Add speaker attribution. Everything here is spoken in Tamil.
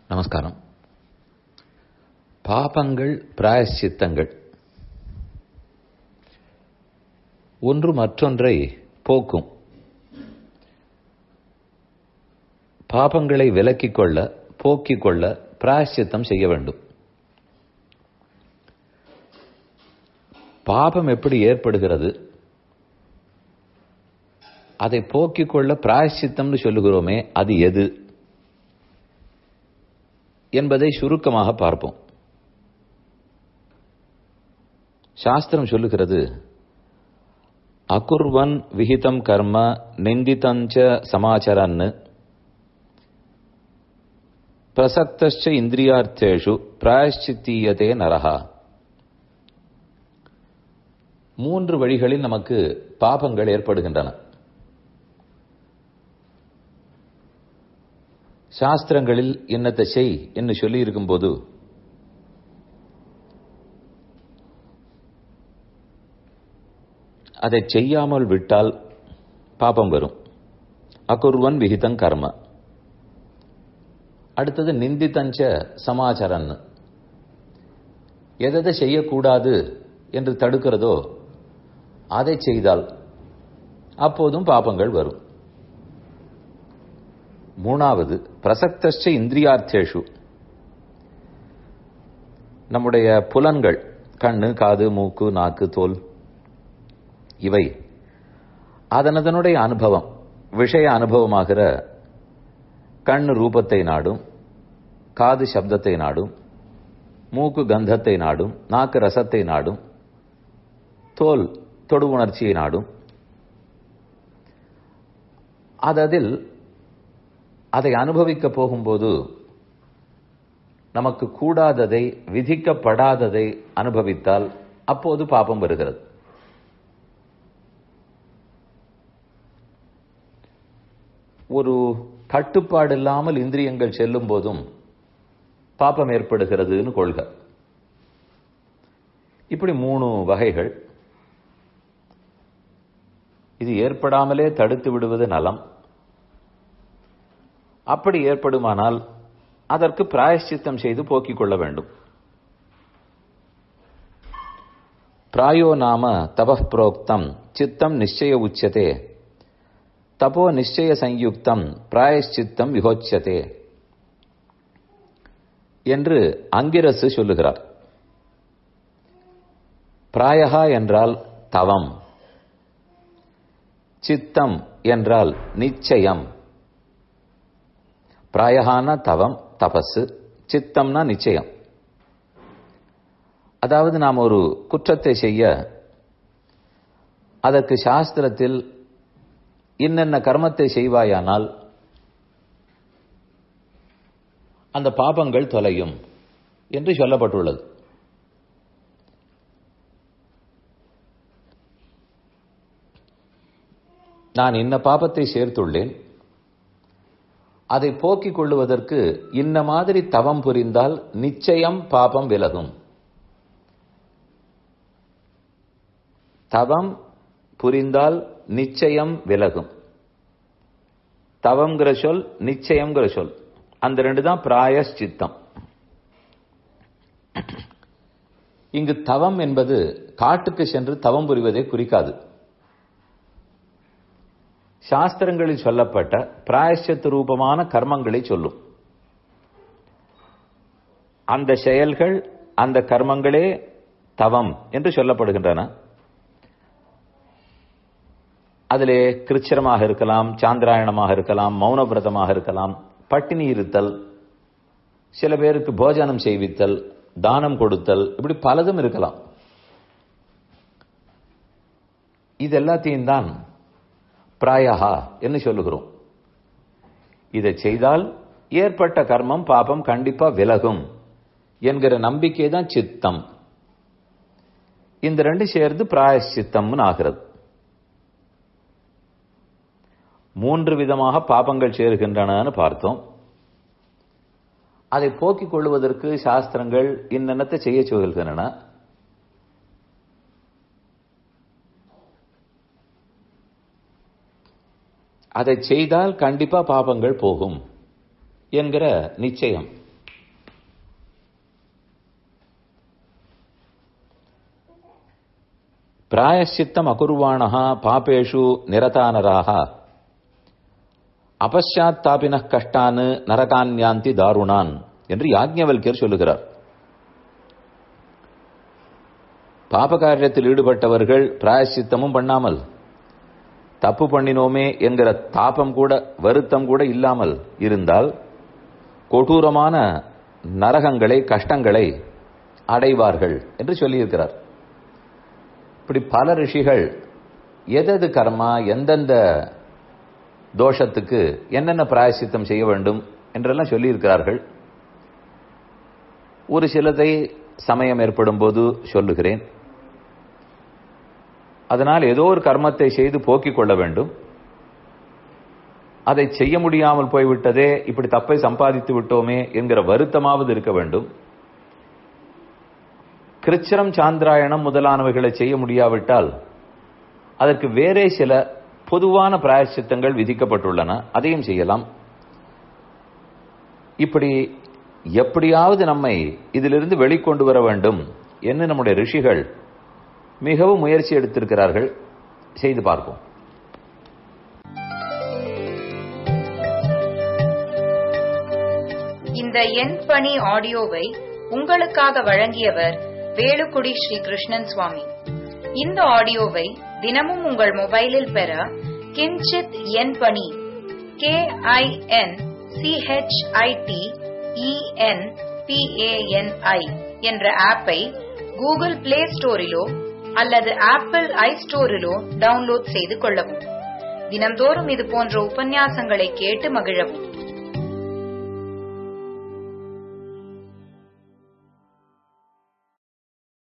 Speaker 1: நமஸ்காரம் பாபங்கள் பிராயஷ்சித்தங்கள் ஒன்று மற்றொன்றை போக்கும் பாபங்களை விலக்கிக் கொள்ள போக்கிக் கொள்ள பிராயஷ்சித்தம் செய்ய வேண்டும் பாபம் எப்படி ஏற்படுகிறது அதை போக்கிக் கொள்ள பிராயஷ்சித்தம்னு சொல்லுகிறோமே அது எது என்பதை சுருக்கமாக பார்ப்போம் சாஸ்திரம் சொல்லுகிறது அகுர்வன் விஹிதம் கர்ம நிந்திதஞ்ச சமாச்சரன்னு பிரசக்தச்ச இந்திரியார்த்தேஷு பிராயஷ்சித்தீயதே நரகா மூன்று வழிகளில் நமக்கு பாபங்கள் ஏற்படுகின்றன சாஸ்திரங்களில் என்னத்தை செய் என்று சொல்லி இருக்கும்போது அதை செய்யாமல் விட்டால் பாபம் வரும் அகுர்வன் விகிதம் கர்ம அடுத்தது நிந்தித்தஞ்ச சமாச்சாரன் எதை செய்யக்கூடாது என்று தடுக்கிறதோ அதை செய்தால் அப்போதும் பாபங்கள் வரும் மூணாவது பிரசக்தச்ச இந்திரியார்த்தேஷு நம்முடைய புலன்கள் கண்ணு காது மூக்கு நாக்கு தோல் இவை அதனதனுடைய அனுபவம் விஷய அனுபவமாகிற கண் ரூபத்தை நாடும் காது சப்தத்தை நாடும் மூக்கு கந்தத்தை நாடும் நாக்கு ரசத்தை நாடும் தோல் தொடு உணர்ச்சியை நாடும் அததில் அதை அனுபவிக்க போகும்போது நமக்கு கூடாததை விதிக்கப்படாததை அனுபவித்தால் அப்போது பாபம் வருகிறது ஒரு கட்டுப்பாடு இல்லாமல் இந்திரியங்கள் செல்லும் போதும் பாப்பம் ஏற்படுகிறதுன்னு கொள்க இப்படி மூணு வகைகள் இது ஏற்படாமலே தடுத்து விடுவது நலம் அப்படி ஏற்படுமானால் அதற்கு பிராயஷ்சித்தம் செய்து போக்கிக் கொள்ள வேண்டும் பிராயோ நாம தப புரோக்தம் சித்தம் நிச்சய உச்சதே தபோ நிச்சய சயுக்தம் பிராயஷ்சித்தம் விகோச்சதே என்று அங்கிரசு சொல்லுகிறார் பிராயகா என்றால் தவம் சித்தம் என்றால் நிச்சயம் பிராயகான தவம் தபசு சித்தம்னா நிச்சயம் அதாவது நாம் ஒரு குற்றத்தை செய்ய அதற்கு சாஸ்திரத்தில் இன்னென்ன கர்மத்தை செய்வாயானால் அந்த பாபங்கள் தொலையும் என்று சொல்லப்பட்டுள்ளது நான் இன்ன பாபத்தை சேர்த்துள்ளேன் அதை போக்கிக் கொள்ளுவதற்கு இன்ன மாதிரி தவம் புரிந்தால் நிச்சயம் பாபம் விலகும் தவம் புரிந்தால் நிச்சயம் விலகும் தவம்ங்கிற சொல் நிச்சயம்ங்கிற சொல் அந்த ரெண்டு தான் பிராயஷ்சித்தம் இங்கு தவம் என்பது காட்டுக்கு சென்று தவம் புரிவதை குறிக்காது சாஸ்திரங்களில் சொல்லப்பட்ட பிராயஷ்சத்து ரூபமான கர்மங்களை சொல்லும் அந்த செயல்கள் அந்த கர்மங்களே தவம் என்று சொல்லப்படுகின்றன அதிலே கிருச்சிரமாக இருக்கலாம் சாந்திராயணமாக இருக்கலாம் மௌனவிரதமாக இருக்கலாம் பட்டினி இருத்தல் சில பேருக்கு போஜனம் செய்வித்தல் தானம் கொடுத்தல் இப்படி பலதும் இருக்கலாம் இது எல்லாத்தையும் தான் பிராயஹா என்று சொல்லுகிறோம் இதை செய்தால் ஏற்பட்ட கர்மம் பாபம் கண்டிப்பா விலகும் என்கிற நம்பிக்கை தான் சித்தம் இந்த ரெண்டு சேர்ந்து பிராயசித்தம்னு ஆகிறது மூன்று விதமாக பாபங்கள் சேருகின்றன பார்த்தோம் அதை போக்கிக் கொள்வதற்கு சாஸ்திரங்கள் இன்னென்னத்தை செய்ய சொல்கின்றன அதை செய்தால் கண்டிப்பா பாபங்கள் போகும் என்கிற நிச்சயம் பிராயசித்தம் அகுர்வாணா பாபேஷு நிரதானராக அபஷாத்தாபின கஷ்டானு நரகான்யாந்தி தாருணான் என்று யாஜ்ஞவல்யர் சொல்லுகிறார் பாபகாரியத்தில் ஈடுபட்டவர்கள் பிராயசித்தமும் பண்ணாமல் தப்பு பண்ணினோமே என்கிற தாபம் கூட வருத்தம் கூட இல்லாமல் இருந்தால் கொடூரமான நரகங்களை கஷ்டங்களை அடைவார்கள் என்று சொல்லியிருக்கிறார் இப்படி பல ரிஷிகள் எதது கர்மா எந்தெந்த தோஷத்துக்கு என்னென்ன பிராயசித்தம் செய்ய வேண்டும் என்றெல்லாம் சொல்லியிருக்கிறார்கள் ஒரு சிலதை சமயம் ஏற்படும் போது சொல்லுகிறேன் அதனால் ஏதோ ஒரு கர்மத்தை செய்து போக்கிக் கொள்ள வேண்டும் அதை செய்ய முடியாமல் போய்விட்டதே இப்படி தப்பை சம்பாதித்து விட்டோமே என்கிற வருத்தமாவது இருக்க வேண்டும் கிருச்சிரம் சாந்திராயணம் முதலானவைகளை செய்ய முடியாவிட்டால் அதற்கு வேறே சில பொதுவான பிராயச்சித்தங்கள் விதிக்கப்பட்டுள்ளன அதையும் செய்யலாம் இப்படி எப்படியாவது நம்மை இதிலிருந்து வெளிக்கொண்டு வர வேண்டும் என்று நம்முடைய ரிஷிகள் மிகவும் முயற்சி எடுத்திருக்கிறார்கள் செய்து பார்ப்போம்
Speaker 2: இந்த எண் பணி ஆடியோவை உங்களுக்காக வழங்கியவர் வேலுக்குடி ஸ்ரீ கிருஷ்ணன் சுவாமி இந்த ஆடியோவை தினமும் உங்கள் மொபைலில் பெற கிஞ்சித் எண் பணி கே ஐ என் சிஹெச்ஐடி இஎன் பிஏஎன்ஐ என்ற ஆப்பை கூகுள் பிளே ஸ்டோரிலோ அல்லது ஆப்பிள் ஐ ஸ்டோரிலோ டவுன்லோட் செய்து கொள்ளவும் தினம்தோறும் இது போன்ற உபன்யாசங்களை கேட்டு மகிழவும்